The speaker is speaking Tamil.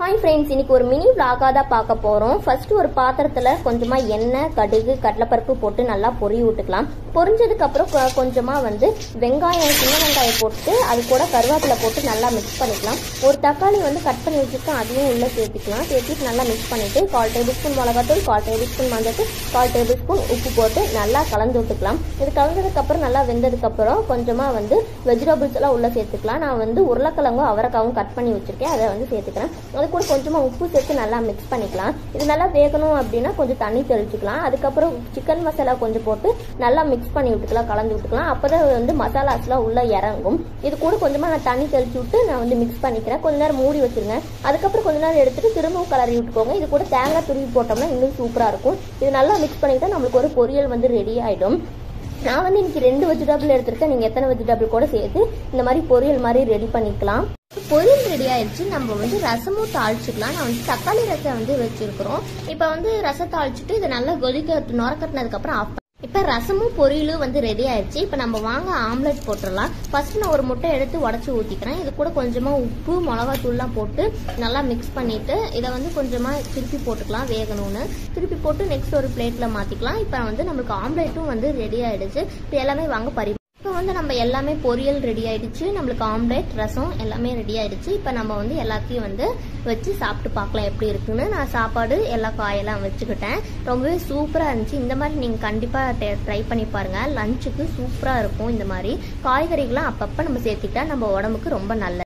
ஹாய் ஃப்ரெண்ட்ஸ் இன்னைக்கு ஒரு மினி vlog-ஆ தான் பார்க்க போறோம் ஃபர்ஸ்ட் ஒரு பாத்திரத்துல கொஞ்சமா எண்ணெய் கடுகு கடலைப்பருப்பு போட்டு நல்லா பொரிய விட்டுக்கலாம் பொரிஞ்சதுக்கு அப்புறம் கொ- கொஞ்சமா வந்து வெங்காயம் சின்ன வெங்காயம் போட்டு அது கூட கருவேப்பிலை போட்டு நல்லா மிக்ஸ் பண்ணிக்கலாம் ஒரு தக்காளி வந்து கட் பண்ணி வச்சுருக்கோம் அதையும் உள்ள சேர்த்துக்கலாம் சேர்த்துட்டு நல்லா மிக்ஸ் பண்ணிட்டு கால் டேபிள் ஸ்பூன் மிளகாத்தூள் கால் டேபிள் ஸ்பூன் மஞ்சள் கால் டேபிள் ஸ்பூன் உப்பு போட்டு நல்லா கலந்து விட்டுக்கலாம் இது கலந்ததுக்கு அப்புறம் நல்லா வெந்ததுக்கு அப்புறம் கொஞ்சமா வந்து வெஜிடபிள்ஸ் எல்லாம் உள்ள சேர்த்துக்கலாம் நான் வந்து உருளைக்கிழங்கும் அவரைக்காவும் கட் பண்ணி வச்சிருக்கேன் அதை வந்து சேர்த்துக்கிறேன் அது கூட கொஞ்சமா உப்பு சேர்த்து நல்லா மிக்ஸ் பண்ணிக்கலாம் இது நல்லா வேகணும் அப்படின்னா கொஞ்சம் தண்ணி தெளிச்சுக்கலாம் அதுக்கப்புறம் சிக்கன் மசாலா கொஞ்சம் போட்டு நல்லா மிக்ஸ் பண்ணி விட்டுக்கலாம் கலந்து விட்டுக்கலாம் அப்பதான் வந்து மசாலாஸ்லாம் உள்ள இறங்கும் இது கூட கொஞ்சமா நான் தண்ணி தெளிச்சு விட்டு நான் வந்து மிக்ஸ் பண்ணிக்கிறேன் கொஞ்ச நேரம் மூடி வச்சிருங்க அதுக்கப்புறம் கொஞ்ச நேரம் எடுத்துட்டு திரும்பவும் கலரி விட்டுக்கோங்க இது கூட தேங்காய் துருவி போட்டோம்னா இன்னும் சூப்பரா இருக்கும் இது நல்லா மிக்ஸ் பண்ணிட்டா நம்மளுக்கு ஒரு பொரியல் வந்து ரெடி ஆயிடும் நான் வந்து இன்னைக்கு ரெண்டு வெஜிடபிள் எடுத்திருக்கேன் நீங்க எத்தனை வெஜிடபிள் கூட சேர்த்து இந்த மாதிரி பொரியல் மாதிரி ரெடி பண்ணிக்கலாம் பொரியல் ரெடி ஆயிடுச்சு நம்ம வந்து ரசமும் தாளிச்சுக்கலாம் நான் வந்து தக்காளி ரசம் வந்து வச்சிருக்கிறோம் இப்போ வந்து ரசம் தாளிச்சுட்டு இதை நல்லா கொதிக்க நுரக்கட்டினதுக்கு அப்புறம் ஆஃப் இப்போ ரசமும் பொரியலும் வந்து ரெடி ஆயிடுச்சு இப்போ நம்ம வாங்க ஆம்லெட் போட்டுடலாம் ஃபர்ஸ்ட் நான் ஒரு முட்டை எடுத்து உடச்சி ஊற்றிக்கிறேன் இது கூட கொஞ்சமாக உப்பு மிளகாத்தூள்லாம் போட்டு நல்லா மிக்ஸ் பண்ணிட்டு இதை வந்து கொஞ்சமாக திருப்பி போட்டுக்கலாம் வேகணும்னு திருப்பி போட்டு நெக்ஸ்ட் ஒரு பிளேட்டில் மாற்றிக்கலாம் இப்போ வந்து நம்மளுக்கு ஆம்லெட்டும் வந்து ரெடி ஆயிடுச்சு இப்போ எல்லாமே வாங்க பரி இப்போ வந்து நம்ம எல்லாமே பொரியல் ரெடி ஆயிடுச்சு நம்மளுக்கு ஆம்லெட் ரசம் எல்லாமே ரெடி ஆயிடுச்சு இப்போ நம்ம வந்து எல்லாத்தையும் வந்து வச்சு சாப்பிட்டு பார்க்கலாம் எப்படி இருக்குன்னு நான் சாப்பாடு எல்லா காயெல்லாம் வச்சுக்கிட்டேன் ரொம்பவே சூப்பராக இருந்துச்சு இந்த மாதிரி நீங்கள் கண்டிப்பாக ட்ரை பண்ணி பாருங்க லஞ்சுக்கு சூப்பராக இருக்கும் இந்த மாதிரி காய்கறிகள்லாம் அப்பப்போ நம்ம சேர்த்துக்கிட்டா நம்ம உடம்புக்கு ரொம்ப நல்லது